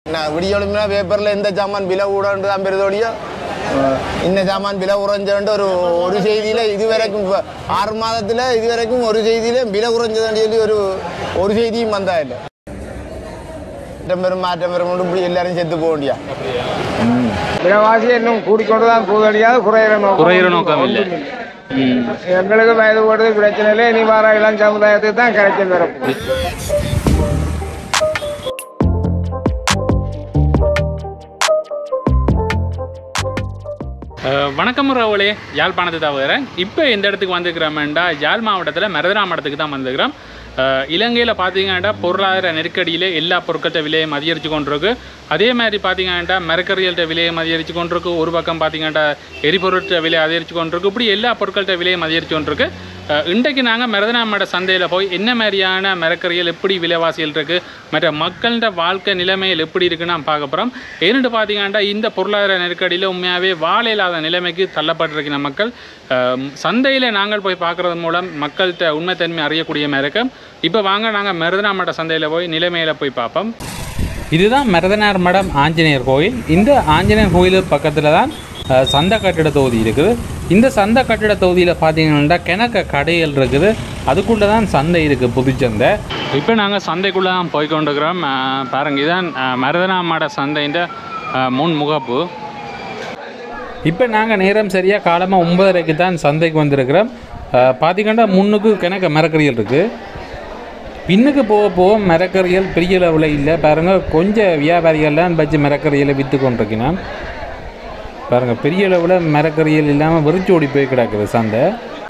நான் விடியொழுமினா பேப்பரில் எந்த சாமான் விலை கூடன்ட்டு தான் பெருதோழியோ இந்த சாமான் விலை குறைஞ்சோன்ட்டு ஒரு ஒரு செய்தியில் இதுவரைக்கும் இப்போ ஆறு மாதத்தில் இதுவரைக்கும் ஒரு செய்தியில விலை குறைஞ்சதுன்னு சொல்லி ஒரு ஒரு செய்தியும் வந்தா இல்லை மாற்றம் பெறும் மாற்றம் பெறும் இப்படி எல்லாரும் செத்து போக வேண்டியா விலைவாசி இன்னும் கூடிக்கொண்டு தான் போதடியாது குறையிற நோக்கம் குறையிற நோக்கம் இல்லை ம். எங்களுக்கு வயது போடுறது பிரச்சனை இல்லை இனி வர இளம் சமுதாயத்துக்கு தான் கிடைச்சல் வரப்போகுது அஹ், வணக்கம் ராவலே யாழ்ப்பாணத்தை தவிர இப்போ எந்த இடத்துக்கு வந்திருக்கிறோம்டா யாழ் மாவட்டத்தில் மருதராம் இடத்துக்கு தான் வந்திருக்கிறோம் அஹ், இலங்கையில் பார்த்தீங்கன்னா பொருளாதார நெருக்கடியில் எல்லா பொருட்கள விலையும் அதிகரித்து கொண்டிருக்கு அதே மாதிரி பார்த்தீங்கன்னா மரக்கறிகள்கிட்ட விலையும் அதிகரித்து கொண்டிருக்கு ஒரு பக்கம் பார்த்தீங்கன்னா எரிபொருட்கள விலை அதிகரித்து கொண்டிருக்கு இப்படி எல்லா பொருட்கள்கிட்ட விலையும் அதிகரித்து கொண்டிருக்கு அஹ், இன்றைக்கு நாங்கள் மருதனாமட சந்தையில் போய் என்ன மாதிரியான மரக்கறிகள் எப்படி விலைவாசிகள் இருக்குது மற்ற மக்கள்கிட்ட வாழ்க்கை நிலைமைகள் எப்படி இருக்குன்னு நான் பார்க்க போகிறோம் ஏன்னு பார்த்தீங்கன்னா இந்த பொருளாதார நெருக்கடியில் உண்மையாகவே வாழ இல்லாத நிலைமைக்கு தள்ளப்பட்டிருக்கிற மக்கள் சந்தையில் நாங்கள் போய் பார்க்குறது மூலம் மக்கள்கிட்ட உண்மைத்தன்மை அறியக்கூடிய மாதிரி இருக்கு இப்போ வாங்க நாங்கள் மருதனாமட சந்தையில் போய் நிலைமையில் போய் பார்ப்போம் இதுதான் மருதனார் மடம் ஆஞ்சநேயர் கோயில் இந்த ஆஞ்சநேயர் கோயில் பக்கத்தில் தான் அஹ், சந்தை கட்டிட தொகுதி இருக்குது இந்த சந்தை கட்டிட தொகுதியில் பார்த்தீங்கன்னா கிணக்க கடைகள் இருக்குது அதுக்குள்ளே தான் சந்தை இருக்குது புதுச்சந்தை இப்போ நாங்கள் சந்தைக்குள்ளே தான் போய் கொண்டிருக்கிறோம் அஹ், பாருங்க இதுதான் அஹ், மருதனாமட சந்தைன்ற அஹ், முன் முகப்பு இப்போ நாங்கள் நேரம் சரியாக காலமாக ஒன்பதரைக்கு தான் சந்தைக்கு வந்திருக்கிறோம் அஹ், பார்த்தீங்கன்னா முன்னுக்கு கிணக்க மரக்கறிகள் இருக்குது பின்னுக்கு போக போக மரக்கறிகள் பெரிய லெவலில் இல்லை பாருங்கள் கொஞ்சம் வியாபாரிகள்லாம் வச்சு மரக்கறிகளை விற்று கொண்டிருக்கிறான் பாருங்கள் பெரிய லெவலில் மரக்கறிகள் இல்லாமல் வெறிச்சு ஓடி போய் கிடக்குது சந்தை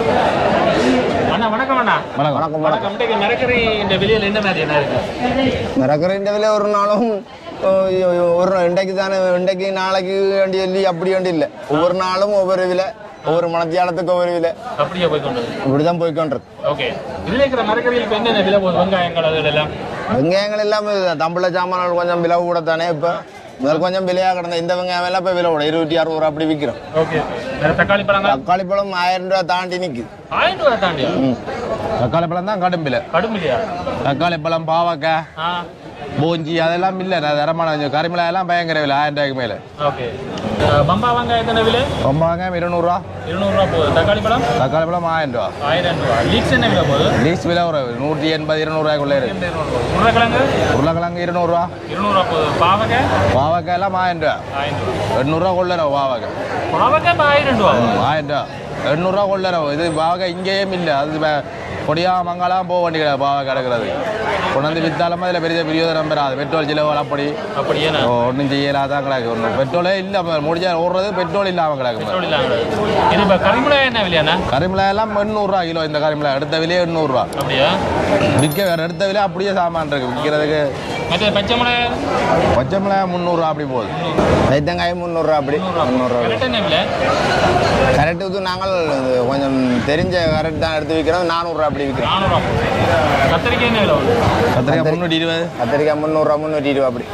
அண்ணா வணக்கம் அண்ணா வணக்கம் வணக்கம் இன்றைக்கு மரக்கறி இந்த விலையில் என்ன மாதிரி என்ன இருக்குது மரக்கறின்ற விலை ஒரு நாளும் அஹ், ஒரு இன்றைக்கு தானே இன்றைக்கு நாளைக்கு வேண்டி சொல்லி அப்படி வேண்டி இல்லை ஒவ்வொரு நாளும் ஒவ்வொரு விலை ஒவ்வொரு மனத்தியாலத்துக்கு ஒவ்வொரு விலை அப்படியே போய் கொண்டு இப்படி தான் போய்க்கொண்டிருக்கு ஓகே இதில் இருக்கிற மரக்கறிகள் இப்போ என்னென்ன விலை போகுது வெங்காயங்கள் அது எல்லாம் வெங்காயங்கள் எல்லாமே தம்பிள சாமான்கள் கொஞ்சம் விலை கூட தானே இப்போ முதல் கொஞ்சம் விலையாக கிடந்த இந்த வெங்காயம் எல்லாம் இப்போ விலை கூட இருபத்தி அறுபது ரூபா அப்படி விற்கிறோம் ஓகே வேறு தக்காளி பழங்கள் தக்காளி பழம் ஆயிரம் ரூபா தாண்டி நிற்குது ஆயிரம் ரூபா தாண்டியா தக்காளி பழம் தான் கடும் விலை கடும் இல்லையா தக்காளி பழம் பாவக்காய் ஆ போஞ்சி அதெல்லாம் இல்லை நான் தரமான கொஞ்சம் கரிமிளகாய் எல்லாம் பயங்கர விலை ஆயிரம் ரூபாய்க்கு மேலே ஓகே பம்பா வெங்காயம் எத்தனை விலை ரொம்ப வெங்காயம் இருநூறுவா இருநூறுவா போகுது தக்காளி பழம் தக்காளி பழம் ஆயிரம் ரூபா ஆயிரம் ரூபா லீக்ஸ் என்ன விலை போகுது லீஸ் விலை ஒரு நூற்றி எண்பது இருநூறுவாய்க்குள்ளே இருக்கு உருளைக்கிழங்கு உருளைக்கிழங்கு இருநூறுவா இருநூறுவா போகுது பாவக்காய் பாவக்காய் எல்லாம் ஆயிரம் ரூபா ஆயிரம் ரூபா எண்ணூறுவா கொள்ளறோம் பாவக்காய் பாவக்காய் இப்போ ஆயிரம் ரூபா ஆயிரம் ரூபா எண்ணூறுவா கொள்ளறோம் இது பாவக்காய் இங்கேயும் இல்லை அது வே- கொடியா மங்காலாம் போக வேண்டிய பாவக்காய் கிடக்கிறது கொண்டாந்து வித்தாலும் அதில் பெரிய பெரிய நம்பராது பெட்ரோல் செலவு அப்படி அப்படியே ஒன்றும் செய்யலாதான் கிடக்கு ஒன்றும் பெட்ரோலே இல்லை முடிஞ்சா ஓடுறது பெட்ரோல் இல்லாமல் கிடக்கு பெட்ரோல் இல்லாம இது இப்போ கரிமிளகாய் என்ன விலையாண்ணா கரிமிளகாய் எல்லாம் எண்ணூறுரூவா கிலோ இந்த கரிமிளகாய் எடுத்த விலையே எண்ணூறுரூவா அப்படியா விற்க வேற எடுத்த விலை அப்படியே சாமான் இருக்கு விற்கிறதுக்கு மற்ற பச்சை மிளகாய் பச்சை மிளகாய் முந்நூறுரூவா அப்படி போகுது வைத்தங்காய் முந்நூறுரூவா அப்படி முந்நூறுரூவா கரெக்ட் என்ன விலை கரெக்ட் இது நாங்கள் இது கொஞ்சம் தெரிஞ்ச கரெக்ட் தான் எடுத்து விற்கிறோம் நானூறுரூவா அப்படி விற்கிறோம் நானூறுவா போகுது கத்திரிக்காய் என்ன விலை வருது கத்திரிக்காய் முந்நூற்றி இருபது கத்திரிக்காய் முந்நூறுரூவா முந்நூற்றி இருபது அப்படி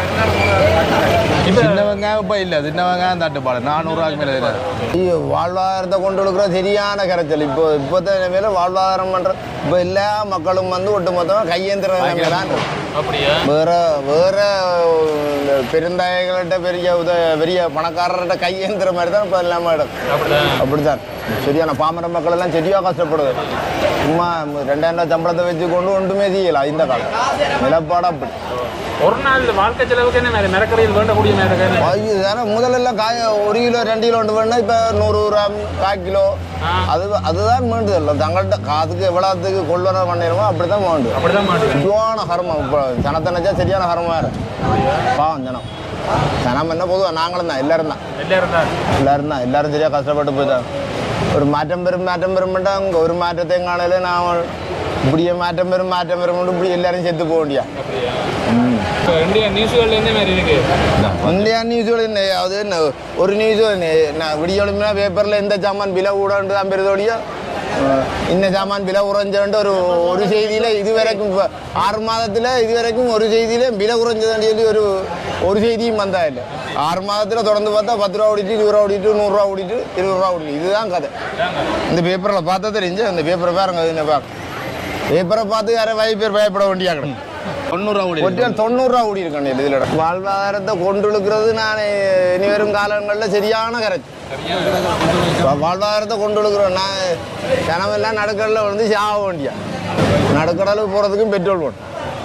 இப்போ சின்ன வெங்காயம் இப்போ இல்லை சின்ன வெங்காயம் தட்டுப்பாடு நானூறுரூவாக்கு மேலே இல்லை ஐயோ வாழ்வாதாரத்தை கொண்டு கொடுக்குற சரியான கரைச்சல் இப்போ இப்போத்த நிலைமையில வாழ்வாதாரம் பண்ணுற இப்போ எல்லா மக்களும் வந்து ஒட்டு மொத்தமாக கையேந்திர நிலைமையில தான் இருக்கு. அப்படியா வேற வேற இந்த பெருந்தாயங்கள்கிட்ட பெரிய உத பெரிய பணக்காரர்கிட்ட கையேந்திர மாதிரி தான் இப்போ எல்லாமே இடம் அப்படிதான் அப்படித்தான் சரியான பாமர மக்கள் எல்லாம் சரியாக கஷ்டப்படுது சும்மா ரெண்டாயிரம் ரூபாய் சம்பளத்தை வச்சு கொண்டு ஒன்றுமே செய்யலாம் இந்த காலம் நிலப்பாடு அப்படி ஒரு நாள் வாழ்க்கை செலவுக்கு என்ன மாதிரி மரக்கறியில் வேண்டக்கூடிய மரக்கறி ஐயோ தானே முதல்ல எல்லாம் காய ஒரு கிலோ ரெண்டு கிலோ ஒன்று வேணா இப்போ நூறு கிராம் கால் கிலோ ஆ. அது அதுதான் வேண்டுது இல்லை தங்கள்கிட்ட காதுக்கு எவ்வளோத்துக்கு கொள்வன பண்ணிடுமோ அப்படி தான் வேண்டு அப்படிதான் மாட்டேன் சரியான ஹரமம் இப்போ ஜனத்தை நினச்சா சரியான ஹரமாக இருக்கு பாவம் ஜனம் ஜனம் என்ன பொதுவாக நாங்களும் தான் எல்லாரும் தான் எல்லாரும் தான் எல்லாரும் தான் எல்லாரும் சரியாக கஷ்டப்பட்டு போயிட்டாங்க ஒரு மாற்றம் பெரும் மாற்றம் பெருமாட்டாங்க ஒரு மாற்றத்தையும் காணல நான் இப்படியே மாற்றம் பெரும் மாற்றம் பெரும் இப்படி எல்லாரும் செத்து போக வேண்டியா அப்படியா இப்போ இந்தியா நியூஸ்களில் என்ன மாதிரி இருக்கு இந்தியா நியூஸோட அதாவது என்ன ஒரு நியூஸ் நான் விடியொழுமினா பேப்பரில் எந்த சாமான் விலை கூடன்ட்டு தான் பெருதோடியோ இந்த சாமான் விலை குறைஞ்சோன்ட்டு ஒரு ஒரு செய்தியில் இதுவரைக்கும் இப்போ ஆறு மாதத்தில் இதுவரைக்கும் ஒரு செய்தியில் விலை குறைஞ்சதுன்னு சொல்லி ஒரு ஒரு செய்தியும் வந்தா இல்லை ஆறு மாதத்தில் தொடர்ந்து பார்த்தா பத்து ரூபா ஓடிட்டு இருபது ரூபா ஓடிட்டு நூறுரூவா ஓடிட்டு இருபது ரூபா ஓடிட்டு இதுதான் கதை இந்த பேப்பரில் பார்த்தா தெரிஞ்சு அந்த பேப்பரை பாருங்க என்ன பார்க்க பேப்பரை பார்த்து யாரும் வாய் பேர் பயப்பட வேண்டியா கிடக்கு தொண்ணூறுரூவா கூடி ஒட்டியால் தொண்ணூறுரூவா கூடி இருக்கணும் இதில் வாழ்வாதாரத்தை கொண்டு இழுக்கிறது நான் இனி வரும் காலங்களில் சரியான கரைச்சி வாழ்வாதாரத்தை கொண்டு இழுக்கிறோம் நான் ஜனமெல்லாம் நடுக்கடலில் வந்து சாக வேண்டியா நடுக்கடலுக்கு போகிறதுக்கும் பெட்ரோல் போடும்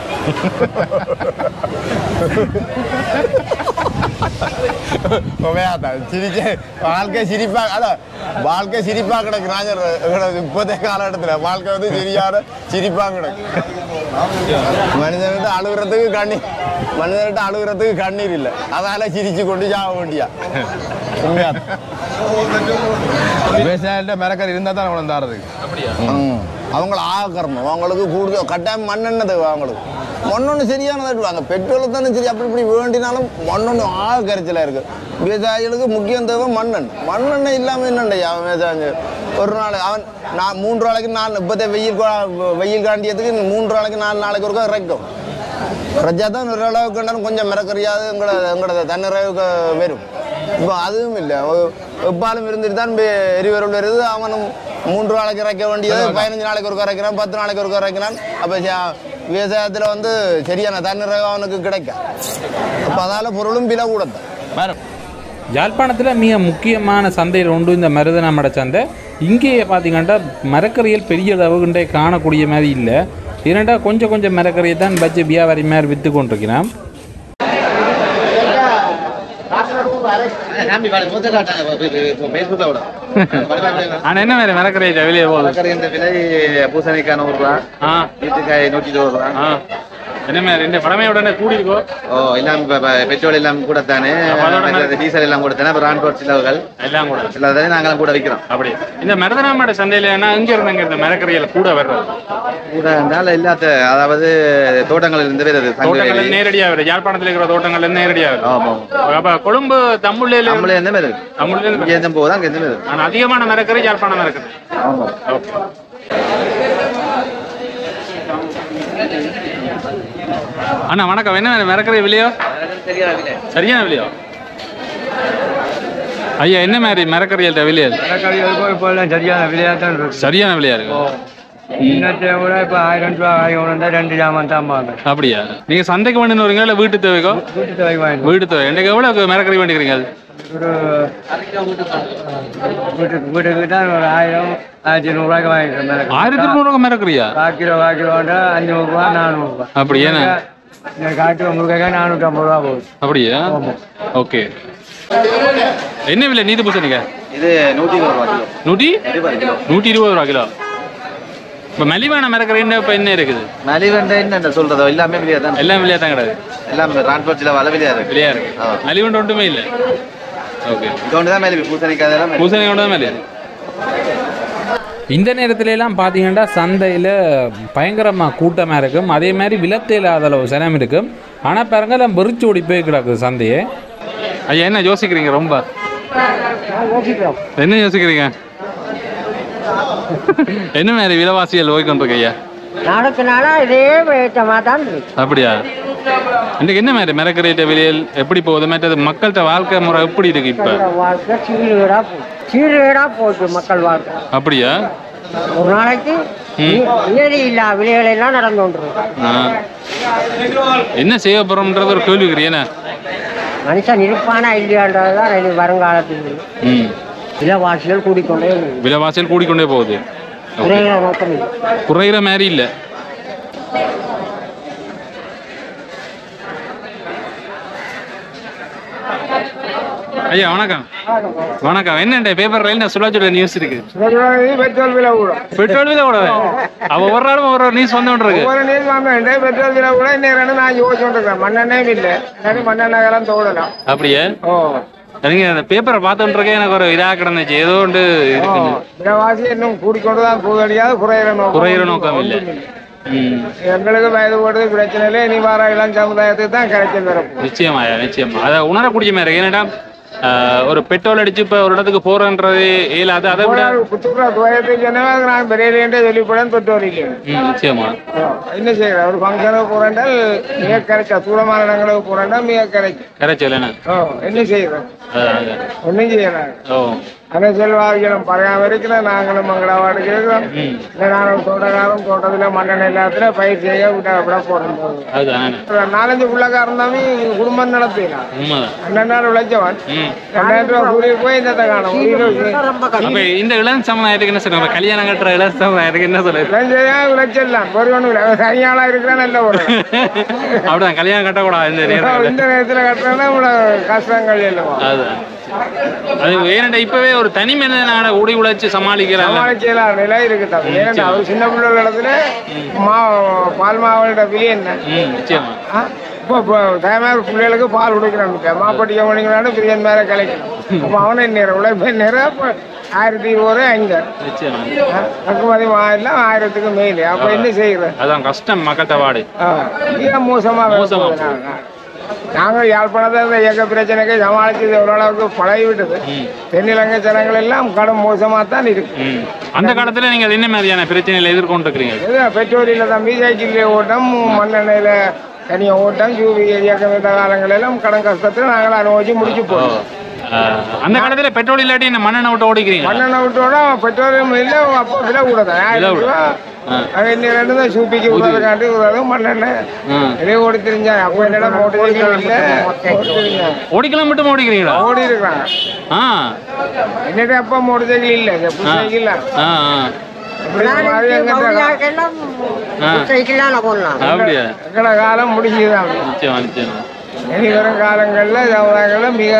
சிரிச்ச வாழ்க்கை சிரிப்பா அதான் வாழ்க்கை சிரிப்பா கிடக்கு நான் சொல்றேன் இப்போதைய காலகட்டத்தில் வாழ்க்கை வந்து சரியான சிரிப்பா கிடக்கு மனிதன்கிட்ட அழுகுறதுக்கு கண்ணீர் மனிதன்கிட்ட அழுகுறதுக்கு கண்ணீர் இல்லை அதால சிரிச்சு கொண்டு சாக வேண்டியா உண்மையா விவசாயிட்ட மிரக்கறி இருந்தால் தான் அவனை தாரதுக்கு ம். அவங்கள ஆகக்கறணும் அவங்களுக்கு கூடுதல் கட்டாயம் மண்ணெண்ணெய் தேவை அவங்களுக்கு மண்ணொன்று சரியானதாக இருப்பாங்க பெட்ரோலை தானே சரி அப்படி இப்படி வேண்டினாலும் மண்ணொன்று ஆக கரைச்சலாக இருக்கு விவசாயிகளுக்கு முக்கியம் தேவை மண்ணெண்ணெய் மண்ணெண்ணெய் இல்லாமல் என்னண்டையா அவன் விவசாயம் செய்ய- ஒரு நாள் அவன் நான் மூன்று நாளைக்கு நாலு இப்போதே வெயில் கா- வெயில் காண்டியதுக்கு மூன்று நாளைக்கு நாலு நாளைக்கு ஒருக்கா இறைக்கும் இறைச்சா தான் ஒரு அளவுக்கு கண்டாலும் கொஞ்சம் மிரக்கறியாவது எங்களோட எங்களோட தன்னிறைவுக்கு வரும் இப்போ அதுவும் இல்லை எப்பாலும் இருந்துட்டு தான் இப்ப எரிபொருள் வருது அவனும் மூன்று நாளைக்கு இறைக்க வேண்டியது பதினஞ்சு நாளைக்கு ஒரு இறைக்கிறான் பத்து நாளைக்கு ஒரு இறைக்கிறான் அப்போ விவசாயத்தில் வந்து சரியான தன்னிறைவு அவனுக்கு கிடைக்கும் அப்போ அதால் பொருளும் விலை கூட மேடம் யாழ்ப்பாணத்தில் மிக முக்கியமான சந்தையில் உண்டு இந்த மருதனாமட சந்தை இங்கேயே பார்த்தீங்கன்னா மரக்கறிகள் பெரிய அளவுக்குண்டே காணக்கூடிய மாதிரி இல்லை ஏன்னாண்டா கொஞ்சம் கொஞ்சம் மரக்கறியை தான் வச்சு வியாபாரி மாதிரி விற்று கொண்டிருக்கிறான் ஆனால் என்ன மாதிரி மரக்கறியை வெளியே போகுது இந்த விலை பூசணிக்காய் நூறுரூவா ஆ வீட்டுக்காய் நூற்றி இருபது ரூபா ஆ என்ன மாதிரி இந்த படமே உடனே கூடி இருக்கோ ஓ எல்லாம் இப்ப- இப்ப பெட்ரோல் எல்லாம் கூட தானே அதோட மற்றது டீசல் எல்லாம் கூட தானே அப்புறம் டிரான்ஸ்போர்ட் செலவுகள் எல்லாம் கூட எல்லாத்தையும் நாங்களும் கூட விற்கிறோம் அப்படி இந்த மருதனாமட சந்தையில் என்ன இங்க இருந்து அங்க இந்த மரக்கறிகள் கூட வர்றது கூட இருந்தாலும் எல்லாத்த அதாவது தோட்டங்கள் இருந்து வருது தோட்டங்கள் சங்கவேலி நேரடியா வருது யாழ்ப்பாணத்தில் இருக்கிற தோட்டங்கள்ல இருந்து நேரடியா வருது ஆமா அப்ப கொழும்பு தமிழ்ல நம்மளே எந்த மாதிரி தமிழ்ல இருந்து இங்கே எந்த போகுது அங்கே எந்த மாதிரி ஆனா அதிகமான மரக்கறி யாழ்ப்பாணம் மரக்கறி ஆமா அண்ணா வணக்கம் என்ன மரக்கறி விலையோ சரியான விலையோ ஐயா என்ன மாதிரி மரக்கறிகள் விலையா இப்போ எல்லாம் சரியான விலையாக தான் இருக்கு சரியான விலையா இருக்கு இன்னத்தை விட இப்போ ஆயிரம் ரூபா ஆயிரம் இருந்தால் ரெண்டு ஜாமான் தான் வாங்க அப்படியா நீங்க சந்தைக்கு வேணும்னு வரீங்களா இல்ல வீட்டு தேவைக்கோ வீட்டு தேவை வாங்கி வீட்டு தேவை எனக்கு எவ்வளவு மரக்கறி வேண்டிக்கிறீங்க ஒரு வீட்டுக்கு வீட்டுக்கு தான் ஒரு ஆயிரம் ஆயிரத்தி நூறுரூவாய்க்கு வாங்கிக்கிறேன் ஆயிரத்தி நூறு மரக்கறியா கால் கிலோ கால் கிலோண்டா அஞ்சூறுரூவா நானூறுரூவா அப்படி ஏன்னா இந்த காட்டு முருங்கைக்காய் நானூற்றம்பது ரூபா போகுது அப்படியா ஓகே என்ன விலை நீதி பூசணிக்க இது நூற்றி இருபது ரூபா கிலோ நூற்றி இருபது கிலோ நூற்றி இருபது ரூபா கிலோ இப்போ மலிவான மரக்கறின்னு இப்போ என்ன இருக்குது மலிவண்டை என்ன சொல்றதோ எல்லாமே விலையா தான் எல்லாம் விலையா தான் கிடையாது எல்லாம் டிரான்ஸ்போர்ட் செலவு அளவு விலையா இருக்கு விலையா இருக்கு ஆ. மலிவண்டு ஒன்றுமே இல்லை ஓகே இது ஒன்று தான் மேலே பூசணிக்காய் அதெல்லாம் மேலே. பூசணியோட தான் மலிவு இந்த நேரத்துல எல்லாம் பார்த்தீங்கன்னா சந்தையில் பயங்கரமாக கூட்டமாக இருக்கும் அதே மாதிரி விலத்து இல்லாத அளவு சினம் இருக்கும் ஆனால் பாருங்க எல்லாம் வெறிச்சு ஓடி போய் கிடக்குது சந்தையே ஐயா என்ன யோசிக்கிறீங்க ரொம்ப என்ன யோசிக்கிறீங்க என்ன மாதிரி விலைவாசிகள் ஓய்கொண்டிருக்கு ஐயா நாளுக்கு நாளா இதே ஏற்றமாக தான் இருக்கு அப்படியா இன்னைக்கு என்ன மாதிரி மிரக்கறிட்ட விலையில் எப்படி போகுது மற்றது மக்கள்கிட்ட வாழ்க்கை முறை எப்படி இருக்கு இப்போ மக்களோட வாழ்க்கை சீர்கேடா போகுது சீர்கேடா போகுது மக்கள் வாழ்க்கை அப்படியா ஒரு நாளைக்கு நியதி இல்லா விலைகள் எல்லாம் நடந்து கொண்டிருக்கு ஆ. என்ன செய்ய போறோம்ன்றது ஒரு கேள்விக்குறி என்ன மனுஷன் இருப்பானா இல்லையான்றதுதான் இனி வருங்காலத்தில் ம் விலைவாசிகள் கூடிக்கொண்டே இருக்கு. விலைவாசிகள் கூடிக்கொண்டே போகுது குறைகிற நோக்கம் இல்லை குறையிற மாதிரி இல்லை ஐயா வணக்கம் வணக்கம் என்ன பேப்பர்ல என்ன சுழாச்சோட நியூஸ் இருக்கு பெட்ரோல் விலை கூடும் பெட்ரோல் விலை கூட அவ ஒரு நாளும் ஒரு ஒரு நியூஸ் வந்து இருக்கு ஒரு நீர் வாங்க பெட்ரோல் விலை கூட இன்னும் நான் யோசிச்சுட்டு இருக்கேன் மண்ணெண்ணெயும் இல்லை இல்லாட்டி மண்ணெண்ணெய் எல்லாம் தோடலாம் அப்படியே ஓ எனக்கு அந்த பேப்பரை பார்த்துட்டு இருக்கேன் எனக்கு ஒரு இதா கிடந்துச்சு ஏதோ ஒன்று இருக்குன்னு விலைவாசி இன்னும் கூடிக்கொண்டு தான் போகடியாது குறையிற நோக்கம் குறையிற நோக்கம் இல்லை ம் எங்களுக்கு வயது போடுறது பிரச்சனை இல்லை இனி வர இளம் சமுதாயத்துக்கு தான் கிடைச்சல் வரப்போம் நிச்சயமாயா நிச்சயமா அதை உணரக்கூடிய மாதிரி இருக்கு ஏன்னாடா ஆஹ், ஒரு பெட்ரோல் அடிச்சு இப்போ ஒரு இடத்துக்கு போறன்றது இயலாது அதை விட புத்துக்குள்ள துவயத்துக்கு சொன்னவன் நான் பெரியலேண்டே வெளிப்படன் பெட்ரோல் இல்லை ம், நிச்சயமா என்ன செய்யற ஒரு ஃபங்க்ஷனுக்கு போறேன்டால் மிக கிடைச்சா தூரமான இடங்களுக்கு போறேன்டா மிக கிடைக்கும் கரைச்சல் என்ன ஓ என்ன செய்யறேன் அதான், அதான். ஒன்றும் செய்யறாங்க ஓ அரசியல்வாதிகளும் பறையாம இருக்கிற நாங்களும் மங்களவாடு இருக்கிறோம் ம் இந்த நானும் தோட்டக்காரன் தோட்டத்துல மண்ணெண்ணெய் எல்லாத்துல பயிர் செய்ய விட விட போறோம் அதுதான் ஒரு நாலஞ்சு பிள்ளைக்காரன் தான் குடும்பம் நடத்தினான் உண்மைதான் ரெண்டு நாள் உழைச்சவன் ம் ரெண்டாயிரம் ரூபாய் கூலிக்கு போய் இந்த காணும் ரொம்ப கஷ்டம் அப்ப இந்த இளம் சமுதாயத்துக்கு என்ன சொல்றாங்க கல்யாணம் கட்டுற இளம் சமுதாயத்துக்கு என்ன சொல்றது இளைஞரையா உழைச்சிடலாம் ஒரு ஒண்ணு இல்லை தனியாளா இருக்கிறா நல்ல ஒரு அப்படிதான் கல்யாணம் கட்டக்கூடாது இந்த நேரத்துல இந்த நேரத்துல கட்டுறதுனா இவ்வளவு கஷ்டங்கள் இல்லவா அதுதான் அது ஏனண்டா இப்பவே ஒரு தனி மனிதனான உடி உழைச்சு சமாளிக்கிறாங்க சமாளிக்கலாம் நிலை இருக்கு தம்பி ஏன்னா அவர் சின்ன பிள்ளை இடத்துல மா பால் மாவோட விலை என்ன ம் நிச்சயமா ஆ? இப்போ இப்போ தயமாக பிள்ளைகளுக்கு பால் கொடுக்குறான் மாப்பட்டி கவனிக்கிறான்னு பிரியன் மேலே கிடைக்கணும் அப்போ அவனை நேரம் உழைப்பு நேரம் இப்போ ஆயிரத்தி இருபது ரூபா அங்கே நிச்சயமா ரக்குமதி ஆயிரம் ஆயிரத்துக்கு மேல் அப்போ என்ன செய்யறது அதான் கஷ்டம் மக்கள்கிட்ட வாடு மிக மோசமாக மோசமா நாங்கள் யாழ்ப்பாணத்தை இந்த இயக்க பிரச்சனைக்கு சமாளிச்சது ஓரளவுக்கு பழகி விட்டது ம் தென்னிலங்கை ஜனங்கள் எல்லாம் கடும் மோசமாக தான் இருக்கு ம் அந்த காலத்துல நீங்கள் என்ன மாதிரியான பிரச்சனைகளை எதிர்கொண்டு இருக்கிறீங்க இது பெட்ரோலில் தம்பி சைக்கிள் ஓட்டம் மண்ணெண்ணெயில் தனியாக ஓட்டம் ஜூவி இயக்கம் இந்த காலங்களெல்லாம் கடன் கஷ்டத்தை நாங்கள் அனுபவிச்சு முடிச்சு போட்டோம் அந்த காலத்துல பெட்ரோல் இல்லாட்டி என்ன மண்ணெண்ணை விட்டு ஓடிக்கிறீங்க மண்ணெண்ணெய் விட்டோட பெட்ரோலியம் இல்லை அப்போ விலை கூட தான் ஆயிரம் கூட. ரூபா ஆ. அது இன்னும் ரெண்டு தான் சூப்பிக்கு விடுறதுக்காண்டி விடுறது மண்ணெண்ணெய் ம். இதே ஓடி தெரிஞ்சாங்க அப்போ என்னடா மோட்டர் சைக்கிள் இல்லை ஓடி தெரிஞ்சாங்க ஓடிக்கலாம் மட்டும் ஓடிக்கிறீங்களா ஓடி இருக்கிறாங்க ஆ என்னடா அப்பா மோட்டர் சைக்கிள் இல்லை புது சைக்கிள் ஆ ஆ இப்படி மாதிரி எங்கிட்ட சைக்கிளால போடலாம் அப்படியா எங்கட காலம் முடிஞ்சுதான் நிச்சயமா நிச்சயமா இனி வரும் காலங்களில் சமுதாயங்களில் மிக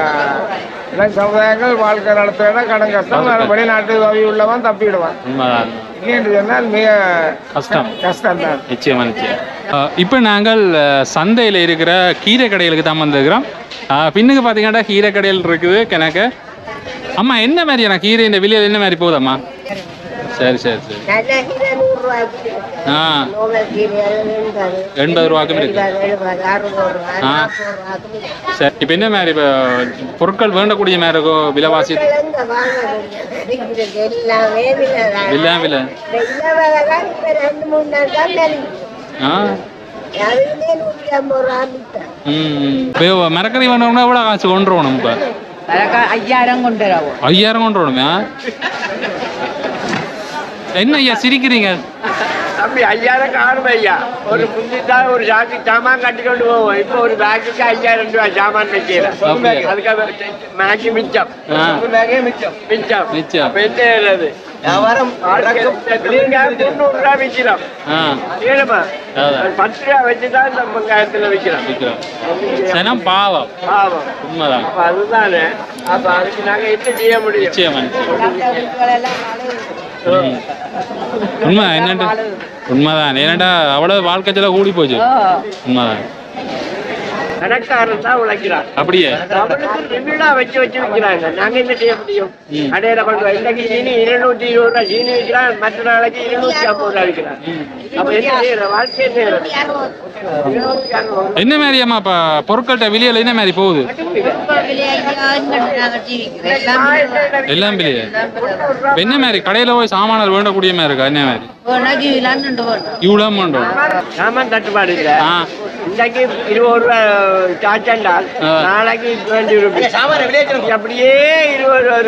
இளம் சமுதாயங்கள் வாழ்க்கை நடத்துறதா கடன் கஷ்டம் வேறு வெளிநாட்டு உதவி உள்ளவன் தப்பிடுவான் உண்மைதான் இல்லைன்னு சொன்னால் மிக கஷ்டம் கஷ்டம் தான் நிச்சயமா நிச்சயம் இப்போ நாங்கள் சந்தையில் இருக்கிற கீரை கடைகளுக்கு தான் வந்திருக்கிறோம் அஹ், பின்னுக்கு பார்த்தீங்கன்னா கீரை கடைகள் இருக்குது கணக்கு அம்மா என்ன மாதிரியான கீரை இந்த விலையில் என்ன மாதிரி போகுதம்மா சரி சரி சரி நல்ல கீரை நூறு ரூபாய்க்கு ஆ நோபல் கீரை எண்பது எண்பது ரூபாய்க்கும் இருக்கு எழுபது அறுபது ரூபாய் ஆ. நாற்பது ரூபாய்க்கு இருக்கு. சரி இப்போ என்ன மாதிரி இப்போ பொருட்கள் வேண்டக்கூடிய மாதிரி இருக்கோ விலைவாசி எங்க வாங்குறது? எல்லாமே விலைதான். விலை விலை இந்த விலைதான் இப்ப ரெண்டு மூணு நாள் தான் விலைக்கு. ஆ அதுவே நூற்றி ஐம்பது ரூபா வித்தேன். ம் இப்போ மரக்கறி வேணும்னா எவ்வளோ காசு கொண்டு வரணும் இப்போ ஐயாயிரம் கொண்டு வரவும் ஐயாயிரம் கொண்டு வரணுமே என்ன ஐயா சிரிக்கிறீங்க தம்பி ஐயாயிரம் காணும் ஐயா ஒரு முந்தித்தான் ஒரு சாக்கு சாமான் கட்டி கொண்டு போவோம் இப்போ ஒரு பேக்குக்கு ஐயாயிரம் ரூபாய் சாமான் வைக்கல அப்படியா? அதுக்காக மேக்கி மிச்சம் ஆ. மிச்சம் மிச்சம் மிச்சம். அப்ப என்ன எழுது வியாபாரம் நீங்க முந்நூறு ரூபாய் விற்கிறோம் ஆ ஏழுமா அதான். பத்து ரூபா வச்சுதான் இந்த வெங்காயத்துல விற்கிறோம் விற்கிறோம் சனம் பாவம் ஆமாம் உண்மைதான் அப்ப அதுதானே அப்ப அதுக்கு நாங்க என்ன செய்ய முடியும் நிச்சயமா நிச்சயம் ம். உண்மை என்னடா உண்மைதான் ஏன்னாடா அவ்வளவு வாழ்க்கை செலவு கூடி போச்சு உண்மைதான் கணக்காரன் தான் உழைக்கிறான் அப்படியே அவனுக்கு லிமிடா வச்சு வச்சு விற்கிறாங்க நாங்க என்ன செய்ய முடியும் ம். கடையில கொண்டு போய் இன்னைக்கு சீனி இருநூத்தி இருபது ரூபாய் சீனி விற்கிறான் மற்ற நாளைக்கு இருநூத்தி ஐம்பது ரூபாய் விற்கிறான் அப்ப என்ன செய்யற வாழ்க்கை என்ன செய்யறது? இருநூத்தி அறுபது என்ன மாதிரி அம்மா இப்போ பொருட்கள்கிட்ட விலையில என்ன மாதிரி போகுது எல்லாம் விலையே இப்ப என்ன மாதிரி கடையில் போய் சாமான்கள் வேண்டக்கூடிய மாதிரி இருக்கா என்ன மாதிரி இவ்வளோ வேண்டும் சாமான் தட்டுப்பாடு இல்ல ஆ இன்னைக்கு இருபது ரூபாய் சாச்சாண்டால் ஆ. நாளைக்கு டுவெண்ட்டி ருபீஸ் அப்படியே இருபது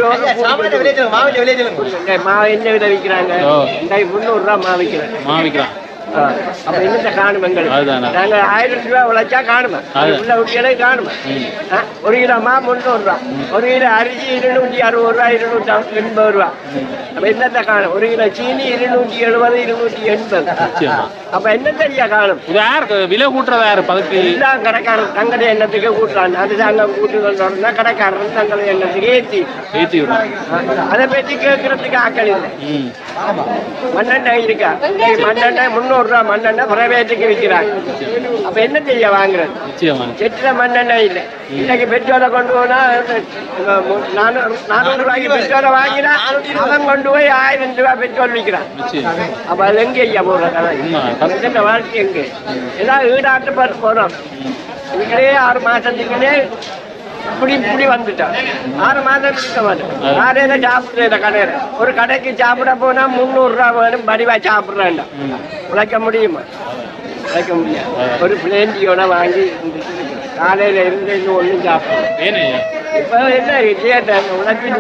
ரூபா மாவு என்ன விலை விற்கிறாங்க ஓ. இன்னைக்கு முந்நூறு ரூபா மாவு விற்கிறாங்க மாவிக்கிறான் ஆ. அப்ப என்னத்த காணும் எங்களுக்கு அதுதானே. நாங்க ஆயிரம் ரூபாய் உழைச்சா காணுமா அது. உள்ள விட்டியாலே காணுமா ம். ஆ, ஒரு கிலோ மா முந்நூறு ரூபா ஒரு கிலோ அரிசி இருநூற்றி அறுபது ரூபா இருநூற்றி எண்பது ரூபா அப்ப என்னத்த காணும் ஒரு கிலோ சீனி இருநூற்றி எழுபது இருநூற்றி எண்பது நிச்சயமா அப்ப என்ன தெரியா காணும் இது யாருக்கு விலை கூட்டுறதா யாரு பதுக்கு எல்லாம் கடைக்காரன் தங்கட எண்ணத்துக்கு கூட்டுறான் அது தாங்க கூட்டுதல் தொடர்ந்தா கடைக்காரன் தங்கட எண்ணத்துக்கு ஏற்றி ஏற்றி விடும் அதை பற்றி கேட்கறதுக்கு ஆக்கள் இல்லை ம் மண்ணெண்ணெய் இருக்கா இன்னைக்கு மண்ணெண்ணெய் முந்நூறு ரூபா மண்ணெண்ணெய் பிரைவேட்டுக்கு விற்கிறாங்க அப்ப என்ன செய்ய வாங்குறது நிச்சயமா செட்டில மண்ணெண்ணெய் இல்லை இன்னைக்கு பெட்ரோலை கொண்டு போனா அஹ், நானூறு நானூறு ரூபாய்க்கு பெட்ரோலை வாங்கினா அவன் கொண்டு போய் ஆயிரம் ரூபாய் பெட்ரோல் விற்கிறான் நிச்சயம் அப்ப அது எங்க ஐயா போடுற கதை உண்மை. இந்த வாழ்க்கை எங்க ஏதாவது ஈடாட்டு பார்த்து போறோம் இதுலயே ஆறு மாசத்துக்குள்ளே இப்படி இப்படி வந்துட்டான் ஆறு மாதம் இருக்க மாட்டேன் காலையில சாப்பிடுறேன் கடையில ஒரு கடைக்கு சாப்பிட போனா முந்நூறு ரூபா வேணும் படிவா சாப்பிடுறேன் உழைக்க முடியுமா உழைக்க முடியாது ஒரு பிளேண்டியோட வாங்கி இருந்துட்டு இருக்கேன். காலையில இருந்து இன்னும் ஒண்ணும் சாப்பிடுறேன் ஏனையா இப்ப என்ன செய்யட்டேன் உழைப்பு இல்லை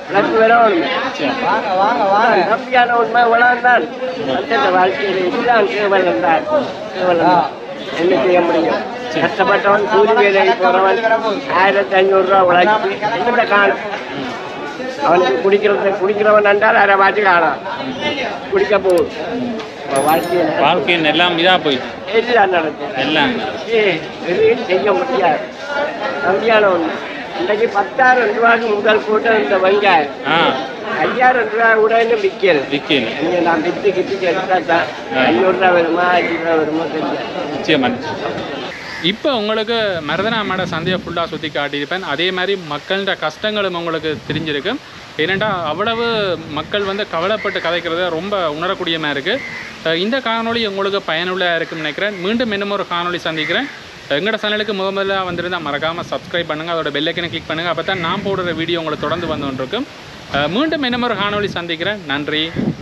உழைப்பு வரணும் நம்பிக்கையான உண்மை உலகம் தான் மனித வாழ்க்கையில் இதுதான் கேவலம் தான் கேவலம் தான். என்ன செய்ய முடியும் கஷ்டப்பட்டவன் கூலி வேலைக்கு போறவன் ஆயிரத்தி ஐநூறு ரூபா உழைச்சி என்னத்தை காணும் அவனுக்கு குடிக்கிறது குடிக்கிறவன் என்றால் அரை வாட்டி காணாம் குடிக்க போகுது இப்ப வாழ்க்கையில் வாழ்க்கையின் எல்லாம் இதாக போயிடுச்சு எல்லாம் நடக்கும் எல்லாம் ஏய், எதையும் செய்ய முடியாது நம்பியான ஒண்ணு இன்றைக்கு பத்தாயிரம் ரூபாய்க்கு முதல் போட்ட இந்த வெங்காயம் ஆ ஐயாயிரம் ரூபா கூட இன்னும் விற்கல விற்கல இங்க நான் வித்து கிட்டு எடுத்தா தான் ஐநூறு ரூபா வருமா அஞ்சு ரூபா வருமா தெரியாது நிச்சயமா இப்போ உங்களுக்கு மருதனாமட சந்தையை ஃபுல்லாக சுற்றி காட்டியிருப்பேன் அதே மாதிரி மக்கள்கிட்ட கஷ்டங்களும் உங்களுக்கு தெரிஞ்சிருக்கு ஏனெண்டா அவ்வளவு மக்கள் வந்து கவலைப்பட்டு கதைக்கிறத ரொம்ப உணரக்கூடியமாக இருக்குது இந்த காணொளி உங்களுக்கு பயனுள்ளதாக இருக்குன்னு நினைக்கிறேன் மீண்டும் இன்னும் ஒரு காணொளி சந்திக்கிறேன் எங்களோட சேனலுக்கு முத முதல்ல வந்திருந்தால் மறக்காமல் சப்ஸ்கிரைப் பண்ணுங்கள் அதோட பெல்லைக்கனை கிளிக் பண்ணுங்கள் அப்போ தான் நான் போடுற வீடியோ உங்களுக்கு தொடர்ந்து வந்து கொண்டிருக்கும் அஹ் மீண்டும் இன்னும் ஒரு காணொளி சந்திக்கிறேன் நன்றி